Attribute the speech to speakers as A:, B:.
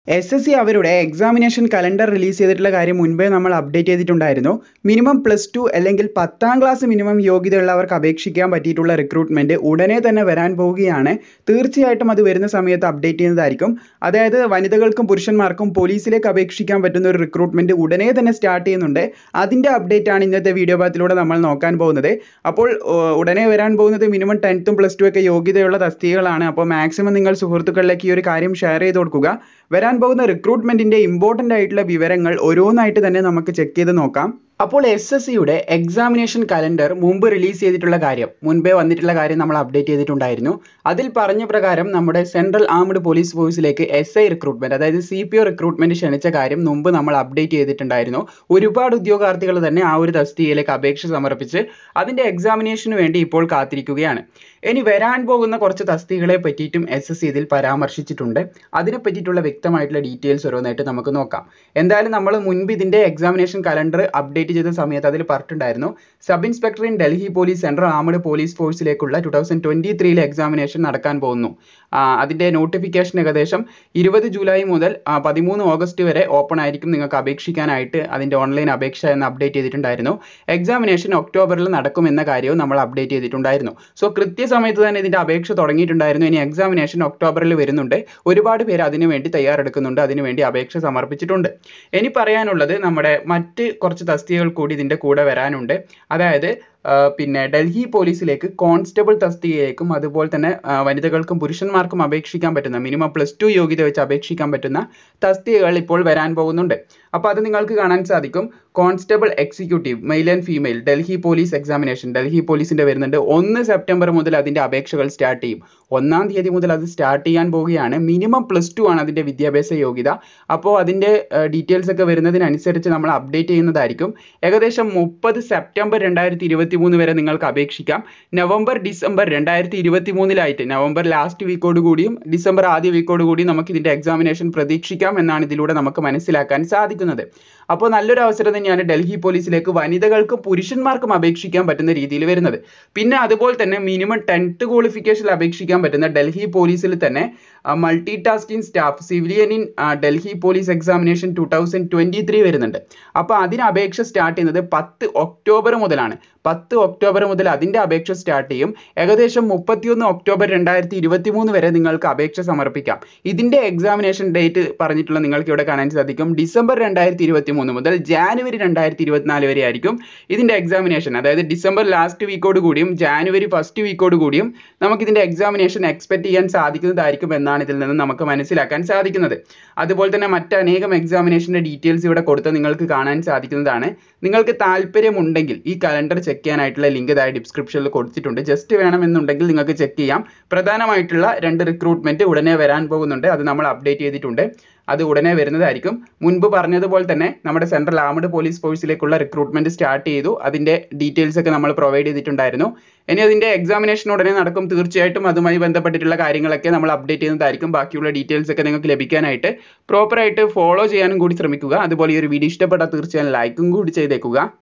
A: S S C അവരുടെ examination calendar release ചെയ്തിട്ടുള്ള കാര്യം മുൻപേ നമ്മൾ അപ്ഡേറ്റ് ചെയ്തിട്ടുണ്ടായിരുന്നു മിനിമം പ്ലസ് ടു അല്ലെങ്കിൽ പത്താം ക്ലാസ് മിനിമം യോഗ്യതയുള്ളവർക്ക് അപേക്ഷിക്കാൻ പറ്റിയിട്ടുള്ള റിക്രൂട്ട്മെൻറ്റ് ഉടനെ തന്നെ വരാൻ പോവുകയാണ് തീർച്ചയായിട്ടും അത് വരുന്ന സമയത്ത് അപ്ഡേറ്റ് ചെയ്യുന്നതായിരിക്കും അതായത് വനിതകൾക്കും പുരുഷന്മാർക്കും പോലീസിലേക്ക് അപേക്ഷിക്കാൻ പറ്റുന്ന ഒരു റിക്രൂട്ട്മെൻറ്റ് ഉടനെ തന്നെ സ്റ്റാർട്ട് ചെയ്യുന്നുണ്ട് അതിൻ്റെ അപ്ഡേറ്റ് ആണ് ഇന്നത്തെ വീഡിയോ ഭാഗത്തിലൂടെ നമ്മൾ നോക്കാൻ പോകുന്നത് അപ്പോൾ ഏർ, ഉടനെ വരാൻ പോകുന്നത് മിനിമം ടെൻത്തും പ്ലസ് ടു ഒക്കെ യോഗ്യതയുള്ള തസ്തികകളാണ് അപ്പോൾ മാക്സിമം നിങ്ങൾ സുഹൃത്തുക്കളിലേക്ക് ഈ ഒരു കാര്യം ഷെയർ ചെയ്ത് കൊടുക്കുക വരാൻ പോകുന്ന റിക്രൂട്ട്മെന്റിന്റെ ഇമ്പോർട്ടൻ്റ് ആയിട്ടുള്ള വിവരങ്ങൾ ഓരോന്നായിട്ട് തന്നെ നമുക്ക് ചെക്ക് ചെയ്ത് നോക്കാം അപ്പോൾ എസ് എസ് സിയുടെ എക്സാമിനേഷൻ കലണ്ടർ മുമ്പ് റിലീസ് ചെയ്തിട്ടുള്ള കാര്യം മുൻപേ വന്നിട്ടുള്ള കാര്യം നമ്മൾ അപ്ഡേറ്റ് ചെയ്തിട്ടുണ്ടായിരുന്നു അതിൽ പറഞ്ഞ പ്രകാരം നമ്മുടെ സെൻട്രൽ ആംഡ് പോലീസ് ഫോഴ്സിലേക്ക് എസ് ഐ റിക്രൂട്ട്മെന്റ് അതായത് സി പി ഒ റിക്രൂട്ട്മെന്റ് ക്ഷണിച്ച കാര്യം മുമ്പ് നമ്മൾ അപ്ഡേറ്റ് ചെയ്തിട്ടുണ്ടായിരുന്നു ഒരുപാട് ഉദ്യോഗാർത്ഥികൾ തന്നെ ആ ഒരു തസ്തികയിലേക്ക് അപേക്ഷ സമർപ്പിച്ച് അതിന്റെ എക്സാമിനേഷന് വേണ്ടി ഇപ്പോൾ കാത്തിരിക്കുകയാണ് ഇനി വരാൻ പോകുന്ന കുറച്ച് തസ്തികകളെ പറ്റിയിട്ടും എസ് എസ് സി ഇതിൽ പരാമർശിച്ചിട്ടുണ്ട് അതിനെ പറ്റിയിട്ടുള്ള വ്യക്തമായിട്ടുള്ള ഡീറ്റെയിൽസ് ഓരോന്നായിട്ട് നമുക്ക് നോക്കാം എന്തായാലും നമ്മൾ മുൻപ് ഇതിന്റെ എക്സാമിനേഷൻ കലണ്ടർ അപ്ഡേറ്റ് ചെയ്ത സമയത്ത് അതിൽ പറഞ്ഞിട്ടുണ്ടായിരുന്നു sub inspector in Delhi police central armed police ഫോഴ്സിലേക്കുള്ള ടു തൗസൻഡ് ട്വന്റി ത്രീയിലെ എക്സാമിനേഷൻ നടക്കാൻ പോകുന്നു ആ, അതിന്റെ നോട്ടിഫിക്കേഷൻ ഏകദേശം ഇരുപത് ജൂലൈ മുതൽ ആ, പതിമൂന്ന് ഓഗസ്റ്റ് വരെ ഓപ്പൺ ആയിരിക്കും നിങ്ങൾക്ക് അപേക്ഷിക്കാനായിട്ട് അതിന്റെ ഓൺലൈൻ അപേക്ഷ എന്ന് അപ്ഡേറ്റ് ചെയ്തിട്ടുണ്ടായിരുന്നു എക്സാമിനേഷൻ ഒക്ടോബറിൽ നടക്കുമെന്ന കാര്യവും നമ്മൾ അപ്ഡേറ്റ് ചെയ്തിട്ടുണ്ടായിരുന്നു സോ കൃത്യസമയത്ത് തന്നെ ഇതിന്റെ അപേക്ഷ തുടങ്ങിയിട്ടുണ്ടായിരുന്നു ഇനി എക്സാമിനേഷൻ ഒക്ടോബറിൽ വരുന്നുണ്ട് ഒരുപാട് പേര് അതിനു വേണ്ടി തയ്യാറെടുക്കുന്നുണ്ട് അതിനു വേണ്ടി അപേക്ഷ സമർപ്പിച്ചിട്ടുണ്ട് ഇനി പറയാനുള്ളത് നമ്മുടെ മറ്റ് കുറച്ച് തസ്തികകൾ കൂടി ഇതിന്റെ കൂടെ വരാനുണ്ട് അതായത് ആ, പിന്നെ ഡൽഹി പോലീസിലേക്ക് കോൺസ്റ്റബിൾ തസ്തികയിലേക്കും അതുപോലെ തന്നെ ആ, വനിതകൾക്കും പുരുഷന്മാർക്കും അപേക്ഷിക്കാൻ പറ്റുന്ന മിനിമം പ്ലസ് ടു യോഗ്യത വെച്ച് അപേക്ഷിക്കാൻ പറ്റുന്ന തസ്തികകൾ ഇപ്പോൾ വരാൻ പോകുന്നുണ്ട് അപ്പോൾ അത് നിങ്ങൾക്ക് കാണാൻ സാധിക്കും constable executive male and female Delhi police examination Delhi പോലീസിന്റെ വരുന്നുണ്ട് ഒന്ന് സെപ്റ്റംബർ മുതൽ അതിന്റെ അപേക്ഷകൾ സ്റ്റാർട്ട് ചെയ്യും ഒന്നാം തീയതി മുതൽ അത് സ്റ്റാർട്ട് ചെയ്യാൻ പോവുകയാണ് മിനിമം പ്ലസ് ടു ആണ് അതിന്റെ വിദ്യാഭ്യാസ യോഗ്യത അപ്പോൾ അതിന്റെ ഡീറ്റെയിൽസ് ഒക്കെ വരുന്നതിനനുസരിച്ച് നമ്മൾ അപ്ഡേറ്റ് ചെയ്യുന്നതായിരിക്കും ഏകദേശം മുപ്പത് സെപ്റ്റംബർ രണ്ടായിരത്തി ഇരുപത്തി മൂന്ന് വരെ നിങ്ങൾക്ക് അപേക്ഷിക്കാം നവംബർ ഡിസംബർ രണ്ടായിരത്തി ഇരുപത്തി മൂന്നിലായിട്ട് നവംബർ ലാസ്റ്റ് വീക്കോട് കൂടിയും ഡിസംബർ ആദ്യ വീക്കോട് കൂടിയും നമുക്ക് ഇതിന്റെ എക്സാമിനേഷൻ പ്രതീക്ഷിക്കാം എന്നാണ് ഇതിലൂടെ നമുക്ക് മനസ്സിലാക്കാൻ സാധിക്കുന്നത് അപ്പോൾ നല്ലൊരു അവസരം തന്നെയാണ് ഡൽഹി പോലീസിലേക്ക് വനിതകൾക്കും പുരുഷന്മാർക്കും അപേക്ഷിക്കാൻ പറ്റുന്ന രീതിയിൽ വരുന്നത് പിന്നെ അതുപോലെ തന്നെ മിനിമം ടെൻത്ത് ക്വാളിഫിക്കേഷനിൽ അപേക്ഷിക്കാൻ പറ്റുന്ന ഡൽഹി പോലീസിൽ തന്നെ multi tasking staff civilian in Delhi police examination two thousand twenty three വരുന്നുണ്ട് അപ്പോൾ അതിന് അപേക്ഷ സ്റ്റാർട്ട് ചെയ്യുന്നത് പത്ത് ഒക്ടോബർ മുതലാണ് പത്ത് ഒക്ടോബർ മുതൽ അതിന്റെ അപേക്ഷ സ്റ്റാർട്ട് ചെയ്യും ഏകദേശം മുപ്പത്തിയൊന്ന് ഒക്ടോബർ രണ്ടായിരത്തി ഇരുപത്തി മൂന്ന് വരെ നിങ്ങൾക്ക് അപേക്ഷ സമർപ്പിക്കാം ഇതിന്റെ എക്സാമിനേഷൻ ഡേറ്റ് പറഞ്ഞിട്ടുള്ള നിങ്ങൾക്ക് ഇവിടെ കാണാൻ സാധിക്കും ഡിസംബർ രണ്ടായിരത്തി ഇരുപത്തി മൂന്ന് മുതൽ ജാനുവരി രണ്ടായിരത്തി ഇരുപത്തിനാല് വരെ ആയിരിക്കും ഇതിന്റെ എക്സാമിനേഷൻ അതായത് ഡിസംബർ ലാസ്റ്റ് വീക്കോട് കൂടിയും ജാനുവരി ഫസ്റ്റ് വീക്കോട് കൂടിയും നമുക്ക് ഇതിന്റെ എക്സാമിനേഷൻ എക്സ്പെക്ട് ചെയ്യാൻ സാധിക്കുന്നതായിരിക്കും എന്നാണ് ഇതിൽ നിന്ന് നമുക്ക് മനസ്സിലാക്കാൻ സാധിക്കുന്നത് അതുപോലെ തന്നെ മറ്റനേകം എക്സാമിനേഷന്റെ ഡീറ്റെയിൽസ് ഇവിടെ കൊടുത്ത് നിങ്ങൾക്ക് കാണാൻ സാധിക്കുന്നതാണ് നിങ്ങൾക്ക് താല്പര്യമുണ്ടെങ്കിൽ ഈ കലണ്ടർ ചെക്ക് ചെയ്യാനായിട്ടുള്ള ലിങ്ക് ഇതായി ഡിസ്ക്രിപ്ഷനിൽ കൊടുത്തിട്ടുണ്ട് ജസ്റ്റ് വേണമെന്നുണ്ടെങ്കിൽ നിങ്ങൾക്ക് ചെക്ക് ചെയ്യാം പ്രധാനമായിട്ടുള്ള രണ്ട് റിക്രൂട്ട്മെന്റ് ഉടനെ വരാൻ പോകുന്നുണ്ട് അത് നമ്മൾ അപ്ഡേറ്റ് ചെയ്തിട്ടുണ്ട് അത് ഉടനെ വരുന്നതായിരിക്കും മുൻപ് പറഞ്ഞതുപോലെ തന്നെ നമ്മുടെ സെൻട്രൽ ആംഡ് പോലീസ് ഫോഴ്സിലേക്കുള്ള റിക്രൂട്ട്മെന്റ് സ്റ്റാർട്ട് ചെയ്തു അതിന്റെ ഡീറ്റെയിൽസ് ഒക്കെ നമ്മൾ പ്രൊവൈഡ് ചെയ്തിട്ടുണ്ടായിരുന്നു ഇനി അതിന്റെ എക്സാമിനേഷൻ ഉടനെ നടക്കും തീർച്ചയായിട്ടും അതുമായി ബന്ധപ്പെട്ടിട്ടുള്ള കാര്യങ്ങളൊക്കെ നമ്മൾ അപ്ഡേറ്റ് ചെയ്യുന്നതായിരിക്കും ബാക്കിയുള്ള ഡീറ്റെയിൽസ് ഒക്കെ നിങ്ങൾക്ക് ലഭിക്കാനായിട്ട് പ്രോപ്പറായിട്ട് ഫോളോ ചെയ്യാനും കൂടി ശ്രമിക്കുക അതുപോലെ ഈ ഒരു വീഡിയോ ഇഷ്ടപ്പെട്ടാൽ തീർച്ചയായും ലൈക്കും കൂടി ചെയ്തേക്കുക